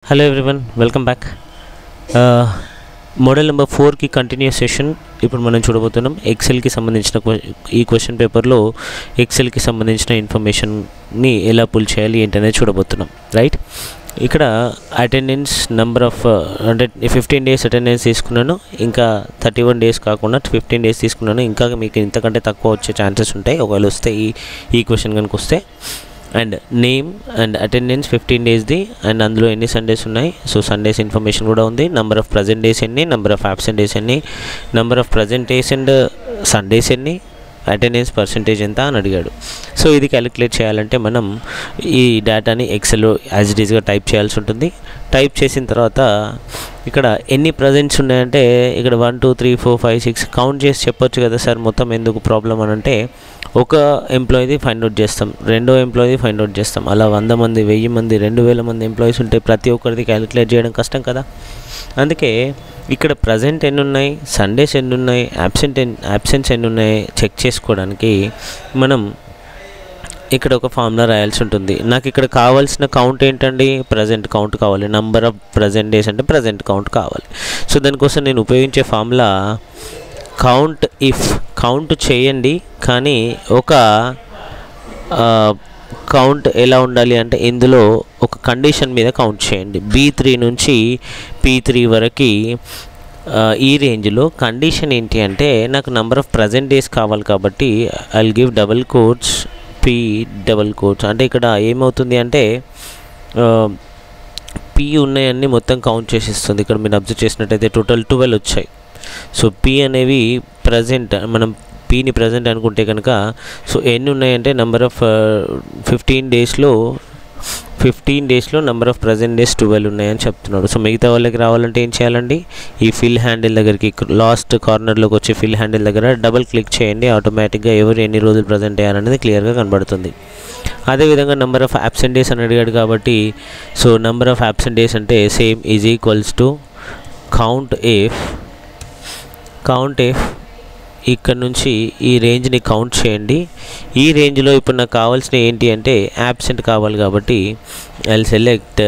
hello everyone welcome back model number ఫోర్కి continues session ఇప్పుడు మనం చూడబోతున్నాం ఎక్సెల్కి సంబంధించిన క్వ- ఈ క్వశ్చన్ పేపర్లో ఎక్సెల్కి సంబంధించిన ఇన్ఫర్మేషన్ని ఎలా పుల్ చేయాలి ఏంటనేది చూడబోతున్నాం రైట్ ఇక్కడ అటెండెన్స్ నెంబర్ ఆఫ్ అంటే ఫిఫ్టీన్ డేస్ అటెండెన్స్ తీసుకున్నాను ఇంకా థర్టీ వన్ డేస్ కాకుండా ఫిఫ్టీన్ డేస్ తీసుకున్నాను ఇంకా మీకు ఇంతకంటే తక్కువ వచ్చే ఛాన్సెస్ ఉంటాయి ఒకవేళ వస్తే ఈ ఈ క్వశ్చన్ కనుక వస్తే and name and attendance fifteen డేస్ది అండ్ అందులో ఎన్ని సండేస్ ఉన్నాయి సో సండేస్ ఇన్ఫర్మేషన్ కూడా ఉంది నెంబర్ ఆఫ్ ప్రజెంట్ డేస్ ఎన్ని నెంబర్ ఆఫ్ అబ్సెంట్ డేస్ ఎన్ని number of present days and Sundays ఎన్ని అటెండెన్స్ పర్సంటేజ్ ఎంత అని అడిగాడు సో ఇది క్యాలిక్యులేట్ చేయాలంటే మనం ఈ డేటాని ఎక్సెల్లో యాజ్ ఇట్ ఈస్గా టైప్ చేయాల్సి ఉంటుంది టైప్ చేసిన తర్వాత ఇక్కడ ఎన్ని ప్రజెంట్స్ ఉన్నాయంటే ఇక్కడ one two three four five six count చేసి చెప్పొచ్చు కదా సార్ మొత్తం ఎందుకు ప్రాబ్లం అని అంటే ఒక ఎంప్లాయీది ఫైండ్ అవుట్ చేస్తాం రెండో ఎంప్లాయీది ఫైండ్ అవుట్ చేస్తాం అలా వంద మంది వెయ్యి మంది రెండు వేల మంది ఎంప్లాయీస్ ఉంటే ప్రతి ఒక్కరిది క్యాలిక్యులేట్ చేయడం కష్టం కదా అందుకే ఇక్కడ ప్రజెంట్ ఎన్ని ఉన్నాయి సండేస్ ఎన్ని ఉన్నాయి అబ్సెంట్ ఎన్ అబ్సెన్స్ ఎన్ని ఉన్నాయి చెక్ చేసుకోవడానికి మనం ఇక్కడ ఒక ఫార్ములా రాయాల్సి ఉంటుంది నాకు ఇక్కడ కావాల్సిన కౌంట్ ఏంటండి ప్రజెంట్ కౌంట్ కావాలి నంబర్ ఆఫ్ ప్రజెంట్ డేస్ అంటే ప్రజెంట్ కౌంట్ కావాలి సో దానికోసం నేను ఉపయోగించే ఫార్ములా కౌంట్ ఇఫ్ కౌంట్ చేయండి కానీ ఒక కౌంట్ ఎలా ఉండాలి అంటే ఇందులో ఒక కండిషన్ మీద కౌంట్ చేయండి బీ త్రీ నుంచి పీ త్రీ వరకు ఈ రేంజ్లో కండిషన్ ఏంటి అంటే నాకు నంబర్ ఆఫ్ ప్రజెంట్ డేస్ కావాలి కాబట్టి I give double quotes P double quotes అంటే ఇక్కడ ఏమవుతుంది అంటే పీ ఉన్నాయన్నీ మొత్తం కౌంట్ చేసిస్తుంది ఇక్కడ మీరు అబ్జర్వ్ చేసినట్టయితే టోటల్ ట్వెల్వ్ వచ్చాయి సో పీ అనేవి ప్రజెంట్ మనం పీని ప్రజెంట్ అనుకుంటే కనుక సో ఎన్ని ఉన్నాయంటే నెంబర్ ఆఫ్ ఫిఫ్టీన్ డేస్లో ఫిఫ్టీన్ డేస్లో number of present days twelve ఉన్నాయని చెప్తున్నాడు సో మిగతా వాళ్ళకి రావాలంటే ఏం చేయాలండి ఈ ఫిల్ హ్యాండిల్ దగ్గరికి లాస్ట్ కార్నర్లోకి వచ్చి ఫిల్ హ్యాండిల్ దగ్గర డబుల్ క్లిక్ చేయండి ఆటోమేటిక్గా ఎవరు ఎన్ని రోజులు ప్రజెంట్ అయ్యారనేది క్లియర్గా కనబడుతుంది అదేవిధంగా నెంబర్ ఆఫ్ అబ్సెంట్ డేస్ అని అడిగాడు కాబట్టి so number of absent days అంటే same is equals to count if count if ఇక్కడ నుంచి ఈ రేంజ్ని కౌంట్ చేయండి ఈ రేంజ్లో ఇప్పుడు నాకు కావాల్సిన ఏంటి అంటే యాబ్సెంట్ కావాలి కాబట్టి ఐ సెలెక్ట్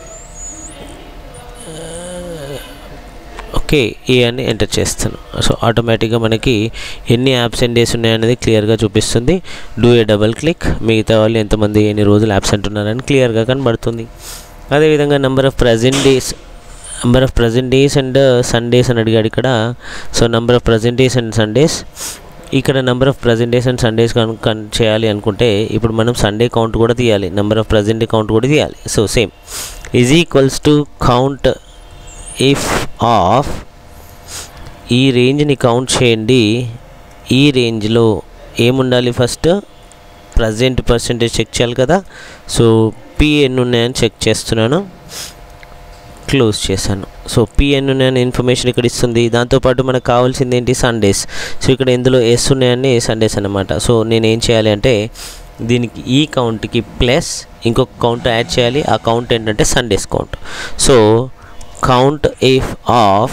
ఓకే ఏ అని ఎంటర్ చేస్తాను సో ఆటోమేటిక్గా మనకి ఎన్ని యాబ్సెంట్ డేస్ ఉన్నాయనేది క్లియర్గా చూపిస్తుంది డూ ఏ డబల్ క్లిక్ మిగతా వాళ్ళు ఎంతమంది ఎన్ని రోజులు యాబ్సెంట్ ఉన్నారని క్లియర్గా కనబడుతుంది అదేవిధంగా number of present days number of present days and Sundays అని అడిగాడు ఇక్కడ so number of present days and Sundays ఇక్కడ number of present days and Sundays కనుక చేయాలి అనుకుంటే ఇప్పుడు మనం సండే కౌంట్ కూడా తీయాలి నెంబర్ ఆఫ్ ప్రజెంట్ కౌంట్ కూడా తీయాలి so same is equals to count if of ఈ రేంజ్ని కౌంట్ చేయండి ఈ రేంజ్లో ఏముండాలి ఫస్ట్ ప్రజెంట్ పర్సెంటేజ్ చెక్ చేయాలి కదా సో పి ఎన్ని ఉన్నాయని చెక్ చేస్తున్నాను క్లోజ్ చేశాను సో పిఎన్ ఉన్నాయని ఇన్ఫర్మేషన్ ఇక్కడ ఇస్తుంది దాంతోపాటు మనకు కావాల్సింది ఏంటి సండేస్ సో ఇక్కడ ఇందులో ఎస్ ఉన్నాయని సండేస్ అనమాట సో నేను ఏం చేయాలి అంటే దీనికి ఈ కౌంట్కి ప్లస్ ఇంకొక కౌంట్ యాడ్ చేయాలి ఆ కౌంట్ ఏంటంటే Sundays count so count if of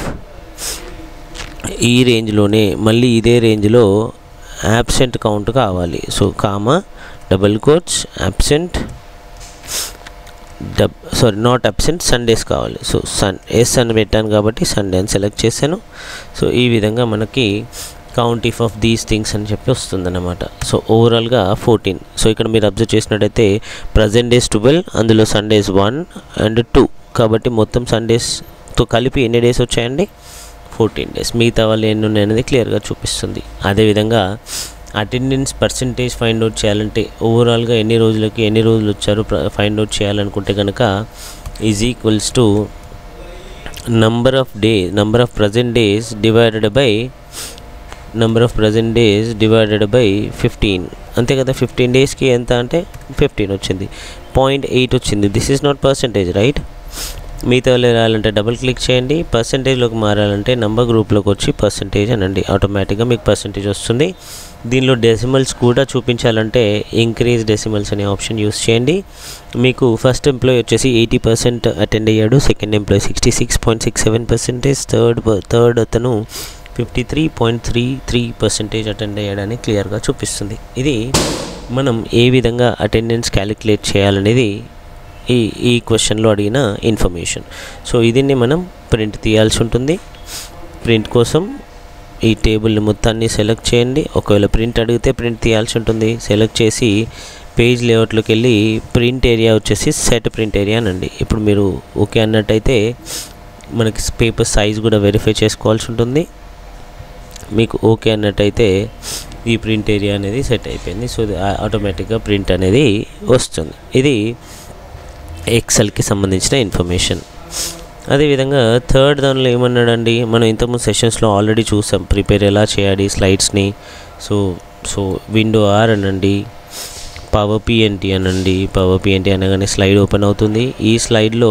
ఈ రేంజ్లోనే మళ్ళీ ఇదే రేంజ్లో యాబ్సెంట్ కౌంట్ కావాలి so comma double quotes absent డబ్ సారీ నాట్ అబ్సెంట్ సండేస్ కావాలి సో సన్ ఎస్ అని పెట్టాను కాబట్టి సండే అని సెలెక్ట్ చేశాను సో ఈ విధంగా మనకి count if of these things అని చెప్పి వస్తుందన్నమాట సో ఓవరాల్గా ఫోర్టీన్ సో ఇక్కడ మీరు అబ్జర్వ్ చేసినట్టయితే ప్రజెంట్ డేస్ ట్వెల్వ్ అందులో సండేస్ వన్ అండ్ టూ కాబట్టి మొత్తం సండేస్తో కలిపి ఎన్ని డేస్ వచ్చాయండి ఫోర్టీన్ డేస్ మిగతా వాళ్ళు ఎన్ని ఉన్నాయనేది క్లియర్గా చూపిస్తుంది అదేవిధంగా అటెండెన్స్ పర్సంటేజ్ ఫైండ్ అవుట్ చేయాలంటే ఓవరాల్గా ఎన్ని రోజులకి ఎన్ని రోజులు వచ్చారో ఫైండ్ అవుట్ చేయాలనుకుంటే కనుక is equals to number of day number of present days divided by number of present days divided by fifteen అంతే కదా ఫిఫ్టీన్ డేస్కి ఎంత అంటే ఫిఫ్టీన్ వచ్చింది పాయింట్ ఎయిట్ వచ్చింది this is not percentage right మిగతా వాళ్ళు రాయాలంటే డబుల్ క్లిక్ చేయండి పర్సంటేజ్లోకి మారాలంటే నంబర్ గ్రూప్లోకి వచ్చి పర్సంటేజ్ అనండి ఆటోమేటిక్గా మీకు పర్సంటేజ్ వస్తుంది దీనిలో డెసిమల్స్ కూడా చూపించాలంటే ఇంక్రీజ్ డెసిమల్స్ అనే ఆప్షన్ యూస్ చేయండి మీకు ఫస్ట్ ఎంప్లాయీ వచ్చేసి ఎయిటీ పర్సెంట్ అటెండ్ అయ్యాడు second employee sixty six point six seven percentage third third అతను fifty three point three three percentage attend అయ్యాడని క్లియర్గా చూపిస్తుంది ఇది మనం ఏ విధంగా అటెండెన్స్ క్యాలిక్యులేట్ చేయాలనేది ఈ ఈ క్వశ్చన్లో అడిగిన ఇన్ఫర్మేషన్ సో దీన్ని మనం ప్రింట్ తీయాల్సి ఉంటుంది ప్రింట్ కోసం ఈ టేబుల్ని మొత్తాన్ని సెలెక్ట్ చేయండి ఒకవేళ ప్రింట్ అడిగితే ప్రింట్ తీయాల్సి ఉంటుంది సెలెక్ట్ చేసి పేజ్ లేఅవుట్లోకి వెళ్ళి ప్రింట్ ఏరియా వచ్చేసి సెట్ ప్రింట్ ఏరియా అనండి ఇప్పుడు మీరు ఓకే అన్నట్టయితే మనకి పేపర్ సైజ్ కూడా వెరిఫై చేసుకోవాల్సి ఉంటుంది మీకు ఓకే అన్నట్టయితే ఈ ప్రింట్ ఏరియా అనేది సెట్ అయిపోయింది సో ఆటోమేటిక్గా ప్రింట్ అనేది వస్తుంది ఇది ఎక్సెల్కి సంబంధించిన ఇన్ఫర్మేషన్ అదేవిధంగా థర్డ్ దానిలో ఏమన్నాడండి మనం ఇంతకుముందు సెషన్స్లో ఆల్రెడీ చూసాం ప్రిపేర్ ఎలా చేయాలి స్లైడ్స్ని సో సో విండో ఆర్ అనండి పవర్ పిఎన్టీ అనండి పవర్ పిఎన్టీ అనగానే స్లైడ్ ఓపెన్ అవుతుంది ఈ స్లైడ్లో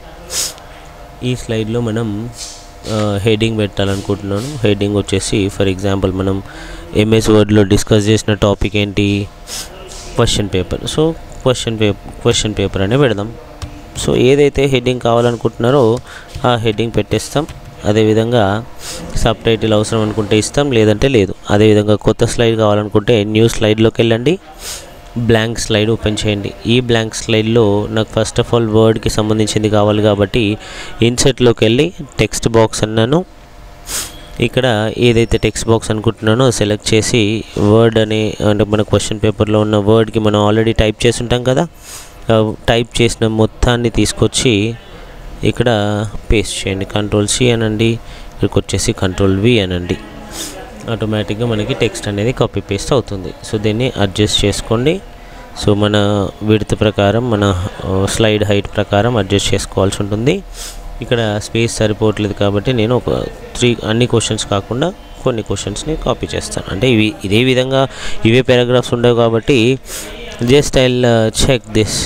ఈ స్లైడ్లో మనం హెడ్డింగ్ పెట్టాలనుకుంటున్నాను హెడ్డింగ్ వచ్చేసి ఫర్ ఎగ్జాంపుల్ మనం ఎంఎస్ వర్డ్లో డిస్కస్ చేసిన టాపిక్ ఏంటి question paper so question paper question paper అనే పెడదాం సో ఏదైతే హెడ్డింగ్ కావాలనుకుంటున్నారో ఆ హెడ్డింగ్ పెట్టేస్తాం అదేవిధంగా సబ్ టైటిల్ అవసరం అనుకుంటే ఇస్తాం లేదంటే లేదు అదేవిధంగా కొత్త స్లైడ్ కావాలనుకుంటే న్యూ స్లైడ్లోకి వెళ్ళండి బ్లాంక్ స్లైడ్ ఓపెన్ చేయండి ఈ బ్లాంక్ స్లైడ్లో నాకు ఫస్ట్ ఆఫ్ ఆల్ వర్డ్కి సంబంధించింది కావాలి కాబట్టి ఇన్సెట్లోకి వెళ్ళి టెక్స్ట్ బాక్స్ అన్నాను ఇక్కడ ఏదైతే టెక్స్ట్ బాక్స్ అనుకుంటున్నానో సెలెక్ట్ చేసి వర్డ్ అనే అంటే మన క్వశ్చన్ పేపర్లో ఉన్న వర్డ్కి మనం ఆల్రెడీ టైప్ చేసి ఉంటాం కదా టైప్ చేసిన మొత్తాన్ని తీసుకొచ్చి ఇక్కడ పేస్ట్ చేయండి కంట్రోల్ సి అనండి ఇక్కడికి వచ్చేసి కంట్రోల్ వి అనండి ఆటోమేటిక్గా మనకి టెక్స్ట్ అనేది కాపీ పేస్ట్ అవుతుంది సో దీన్ని అడ్జస్ట్ చేసుకోండి సో మన విడత ప్రకారం మన స్లైడ్ హైట్ ప్రకారం అడ్జస్ట్ చేసుకోవాల్సి ఉంటుంది ఇక్కడ స్పేస్ సరిపోవట్లేదు కాబట్టి నేను ఒక త్రీ అన్ని క్వశ్చన్స్ కాకుండా కొన్ని క్వశ్చన్స్ని కాపీ చేస్తాను అంటే ఇవి ఇదే విధంగా ఇవే పారాగ్రాఫ్స్ ఉండవు కాబట్టి just I check this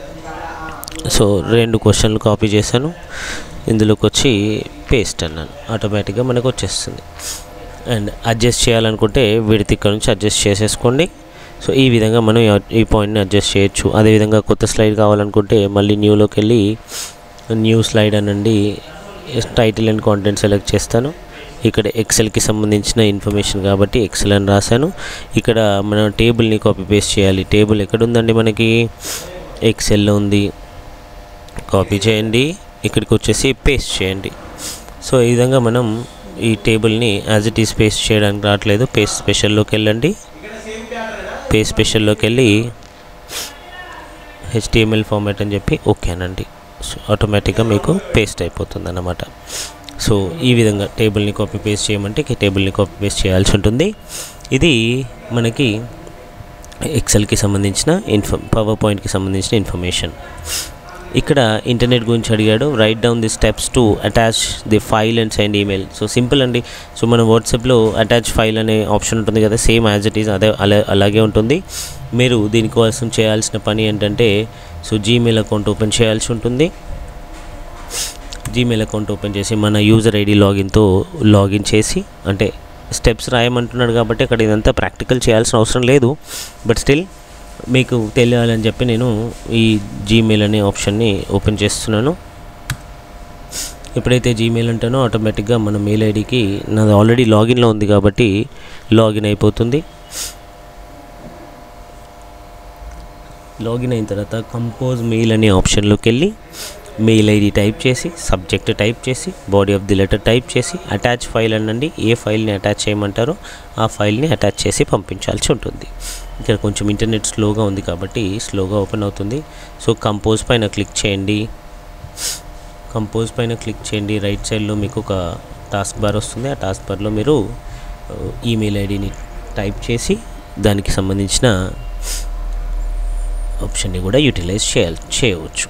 so రెండు క్వశ్చన్లు కాపీ చేశాను ఇందులోకి వచ్చి పేస్ట్ అన్నాను ఆటోమేటిక్గా మనకు వచ్చేస్తుంది అండ్ అడ్జస్ట్ చేయాలనుకుంటే విడత ఇక్కడ నుంచి అడ్జస్ట్ చేసేసుకోండి సో ఈ విధంగా మనం ఈ పాయింట్ని అడ్జస్ట్ చేయొచ్చు అదేవిధంగా కొత్త స్లైడ్ కావాలనుకుంటే మళ్ళీ న్యూలోకి వెళ్ళి న్యూ స్లైడ్ అనండి టైటిల్ అండ్ కాంటెంట్ సెలెక్ట్ చేస్తాను ఇక్కడ ఎక్సెల్కి సంబంధించిన ఇన్ఫర్మేషన్ కాబట్టి ఎక్సెల్ అని రాశాను ఇక్కడ మనం టేబుల్ని కాపీ పేస్ట్ చేయాలి టేబుల్ ఎక్కడ ఉందండి మనకి ఎక్సెల్లో ఉంది కాపీ చేయండి ఇక్కడికి వచ్చేసి పేస్ట్ చేయండి సో ఈ విధంగా మనం ఈ టేబుల్ని యాజ్ ఇట్ ఈస్ పేస్ట్ చేయడానికి రావట్లేదు పేస్ట్ స్పెషల్లోకి వెళ్ళండి పేస్ట్ స్పెషల్లోకి వెళ్ళి హెచ్టిఎంఎల్ ఫార్మాట్ అని చెప్పి ఓకే అనండి సో ఆటోమేటిక్గా మీకు పేస్ట్ అయిపోతుంది అన్నమాట సో ఈ విధంగా టేబుల్ని కాపీ పేస్ట్ చేయమంటే టేబుల్ని కాపీ పేస్ట్ చేయాల్సి ఉంటుంది ఇది మనకి ఎక్సెల్కి సంబంధించిన ఇన్ఫో పవర్ పాయింట్కి సంబంధించిన ఇన్ఫర్మేషన్ ఇక్కడ ఇంటర్నెట్ గురించి అడిగాడు write down the steps to attach the file and send email so simple అండి సో మన వాట్సాప్లో అటాచ్ ఫైల్ అనే ఆప్షన్ ఉంటుంది కదా సేమ్ యాజ్ ఇట్ ఈస్ అదే అలా అలాగే ఉంటుంది మీరు దీనికోసం చేయాల్సిన పని ఏంటంటే సో జీమెయిల్ అకౌంట్ ఓపెన్ చేయాల్సి ఉంటుంది జీమెయిల్ అకౌంట్ ఓపెన్ చేసి మన యూజర్ ఐడి లాగిన్తో లాగిన్ చేసి అంటే స్టెప్స్ రాయమంటున్నాడు కాబట్టి అక్కడ ఇదంతా ప్రాక్టికల్ చేయాల్సిన అవసరం లేదు బట్ స్టిల్ మీకు తెలియాలని చెప్పి నేను ఈ జీమెయిల్ అనే ఆప్షన్ని ఓపెన్ చేస్తున్నాను ఎప్పుడైతే జీమెయిల్ అంటానో ఆటోమేటిక్గా మన మెయిల్ ఐడికి నాది ఆల్రెడీ లాగిన్లో ఉంది కాబట్టి లాగిన్ అయిపోతుంది లాగిన్ అయిన తర్వాత కంపోజ్ మెయిల్ అనే ఆప్షన్లోకి వెళ్ళి మెయిల్ ఐడి టైప్ చేసి సబ్జెక్ట్ టైప్ చేసి body of the letter type చేసి అటాచ్ ఫైల్ అనండి ఏ ఫైల్ని అటాచ్ చేయమంటారో ఆ ఫైల్ని అటాచ్ చేసి పంపించాల్సి ఉంటుంది ఇక్కడ కొంచెం ఇంటర్నెట్ స్లోగా ఉంది కాబట్టి స్లోగా ఓపెన్ అవుతుంది సో కంపోజ్ పైన క్లిక్ చేయండి కంపోజ్ పైన క్లిక్ చేయండి రైట్ సైడ్లో మీకు ఒక టాస్క్ బార్ వస్తుంది ఆ టాస్క్ బార్లో మీరు ఈమెయిల్ ఐడిని టైప్ చేసి దానికి సంబంధించిన ఆప్షన్ని కూడా యూటిలైజ్ చేయాలి చేయవచ్చు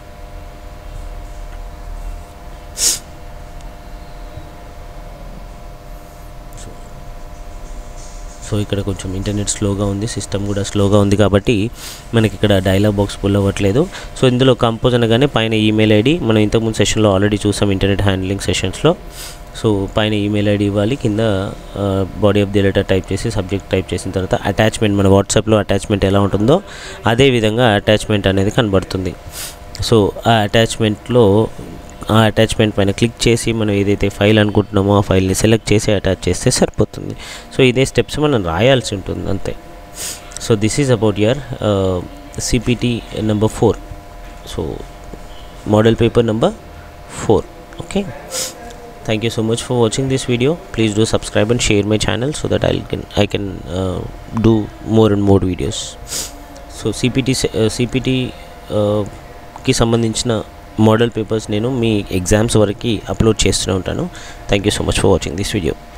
సో ఇక్కడ కొంచెం ఇంటర్నెట్ స్లోగా ఉంది సిస్టమ్ కూడా స్లోగా ఉంది కాబట్టి మనకి ఇక్కడ డైలాగ్ బాక్స్ పుల్ అవ్వట్లేదు సో ఇందులో కంపోజ్ అనగానే పైన ఈమెయిల్ ఐడి మనం ఇంతకుముందు సెషన్లో ఆల్రెడీ చూసాం ఇంటర్నెట్ హ్యాండ్లింగ్ సెషన్స్లో సో పైన ఈమెయిల్ ఐడి ఇవ్వాలి కింద body of the letter type చేసి సబ్జెక్ట్ టైప్ చేసిన తర్వాత అటాచ్మెంట్ మన వాట్సాప్లో అటాచ్మెంట్ ఎలా ఉంటుందో అదే విధంగా అటాచ్మెంట్ అనేది కనబడుతుంది సో ఆ అటాచ్మెంట్లో ఆ అటాచ్మెంట్ పైన క్లిక్ చేసి మనం ఏదైతే ఫైల్ అనుకుంటున్నామో ఆ ఫైల్ని సెలెక్ట్ చేసి అటాచ్ చేస్తే సరిపోతుంది సో ఇదే స్టెప్స్ మనం రాయాల్సి ఉంటుంది అంతే so this is about your CPT number four so model paper number four okay thank you so much for watching this video please do subscribe and share my channel so that i can i can uh, do more and more videos so CPT CPT కి సంబంధించిన model papers నేను మీ exams వరకు upload చేస్తూనే ఉంటాను thank you so much for watching this video